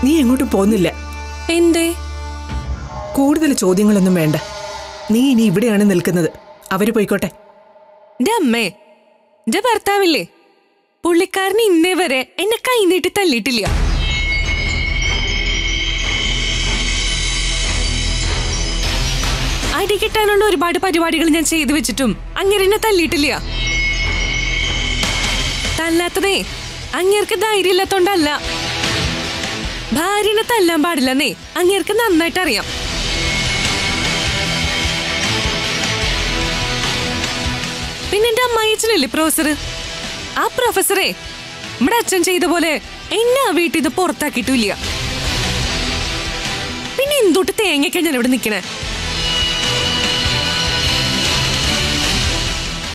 നീ എങ്ങോട്ടും പോകുന്നില്ല എന്തേ കൂടുതൽ ചോദ്യങ്ങളൊന്നും വേണ്ട നീ ഇനി ഇവിടെയാണ് നിൽക്കുന്നത് അവര് പോയിക്കോട്ടെ എന്റെ അമ്മേ എന്റെ ഭർത്താവില്ലേ പുള്ളിക്കാരന് ഇന്നേ വരെ എന്നെ കൈ നീട്ടി തല്ലിയിട്ടില്ല അടി കിട്ടാനുള്ള ഒരുപാട് പരിപാടികൾ ഞാൻ ചെയ്തു വെച്ചിട്ടും അങ്ങനെ എന്നെ തല്ലിയിട്ടില്ല തല്ലാത്തതേ അങ്ങേർക്ക് ധൈര്യമില്ലാത്തോണ്ടല്ല ഭാര്യനെ തല്ലാൻ പാടില്ലെന്നേ അങ്ങേർക്ക് നന്നായിട്ട് അറിയാം പിന്നെ എന്റെ അമ്മായിച്ചനല്ലേ പ്രൊഫസർ ആ പ്രൊഫസറെ നമ്മുടെ അച്ഛൻ ചെയ്ത പോലെ എന്നെ ആ വീട്ടിൽ നിന്ന് പുറത്താക്കിയിട്ടില്ല പിന്നെ എന്തൊട്ട് തേങ്ങയ്ക്കാ ഞാൻ ഇവിടെ നിൽക്കണേ